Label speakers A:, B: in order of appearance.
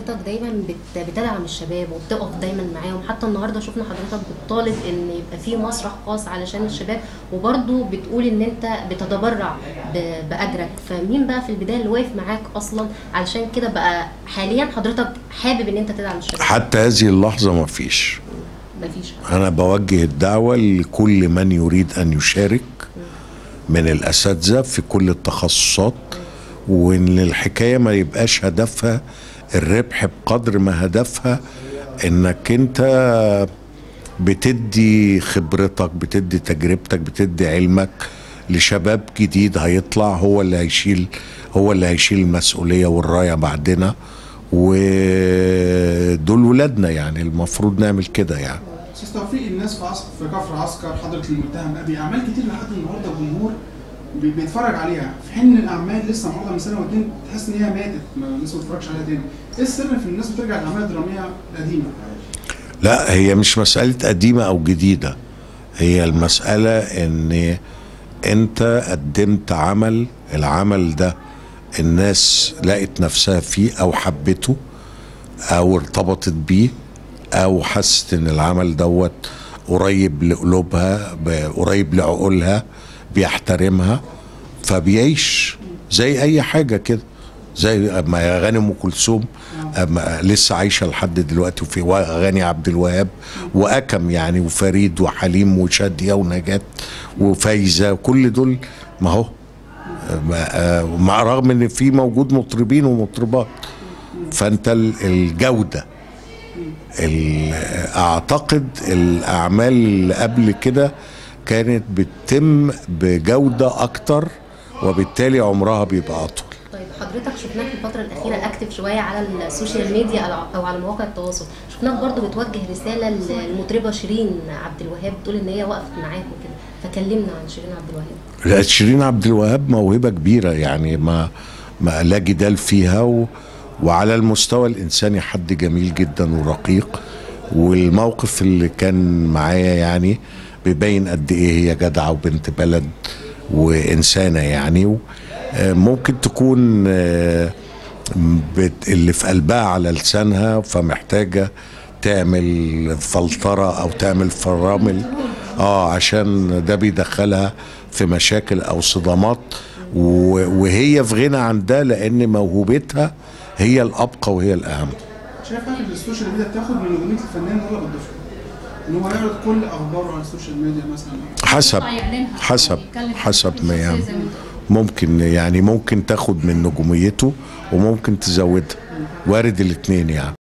A: حضرتك دايما بت- بتدعم الشباب وبتقف دايما معاهم حتى النهارده شفنا حضرتك بتطالب ان يبقى في مسرح خاص علشان الشباب وبرضه بتقول ان انت بتتبرع ب- باجرك فمين بقى في البدايه اللي واقف معاك اصلا علشان كده بقى حاليا حضرتك حابب ان انت تدعم الشباب
B: حتى هذه اللحظة ما فيش
A: مفيش
B: أنا بوجه الدعوة لكل من يريد أن يشارك من الأساتذة في كل التخصصات وإن الحكاية ما يبقاش هدفها الربح بقدر ما هدفها إنك أنت بتدي خبرتك بتدي تجربتك بتدي علمك لشباب جديد هيطلع هو اللي هيشيل هو اللي هيشيل المسؤولية والراية بعدنا ودول ولادنا يعني المفروض نعمل كده يعني
C: استاذ توفيق الناس في عسكر في كفر عسكر حضره المتهم ابي اعمال كتير لحد النهارده الجمهور بي- بيتفرج عليها في حين ان الاعمال لسه معروضه من سنه واتنين تحس ان هي ماتت ما الناس ما بتتفرجش عليها تاني ايه السر في ان الناس بترجع للاعمال الدراميه القديمه
B: لا هي مش مسألة قديمة أو جديدة هي المسألة إن أنت قدمت عمل العمل ده الناس لقت نفسها فيه أو حبته أو ارتبطت بيه أو حست إن العمل دوت قريب لقلوبها ب- قريب لعقولها بيحترمها فبيعيش زي أي حاجة كده زي ما اغاني ام كلثوم أما لسه عايشه لحد دلوقتي وفي اغاني عبد الوهاب واكم يعني وفريد وحليم وشاديه ونجاة وفايزه كل دول ما هو ما- آه، مع رغم ان في موجود مطربين ومطربات فانت ال- الجوده ال- اعتقد الاعمال اللي قبل كده كانت بتتم بجوده اكتر وبالتالي عمرها بيبقى اطول
A: طيب حضرتك شفناك في الفترة الأخيرة أكتف شوية على السوشيال ميديا أو- أو على مواقع التواصل، شفناك برضو بتوجه رسالة للمطربة شيرين عبد الوهاب بتقول إن هي وقفت معاك وكده، فكلمنا عن شيرين عبد الوهاب.
B: لا شيرين عبد الوهاب موهبه كبيره يعني ما ما لا جدال فيها و وعلى المستوى الانساني حد جميل جدا ورقيق والموقف اللي كان معايا يعني بيبين قد ايه هي جدعه وبنت بلد وانسانه يعني و آه، ممكن تكون آه، بت- اللي في قلبها على لسانها فمحتاجه تعمل فلتره او تعمل فرامل اه عشان ده بيدخلها في مشاكل او صدامات و- وهي في غنى عن ده لان موهوبتها هي الابقى وهي الاهم
C: شايف حاجه ان السوشيال ميديا بتاخد من نجوميه الفنان ولا بتضيفها؟ ان هو يعرض كل اخباره على السوشيال ميديا مثلا
B: حسب
D: يطلع يعلنها
B: حسب
D: يتكلم
B: حسب
D: بشكل
B: ما يعني
D: شخصي زي ما انت قلت.
B: ممكن يعني ممكن تاخد من نجوميته وممكن تزودها وارد الاثنين يعني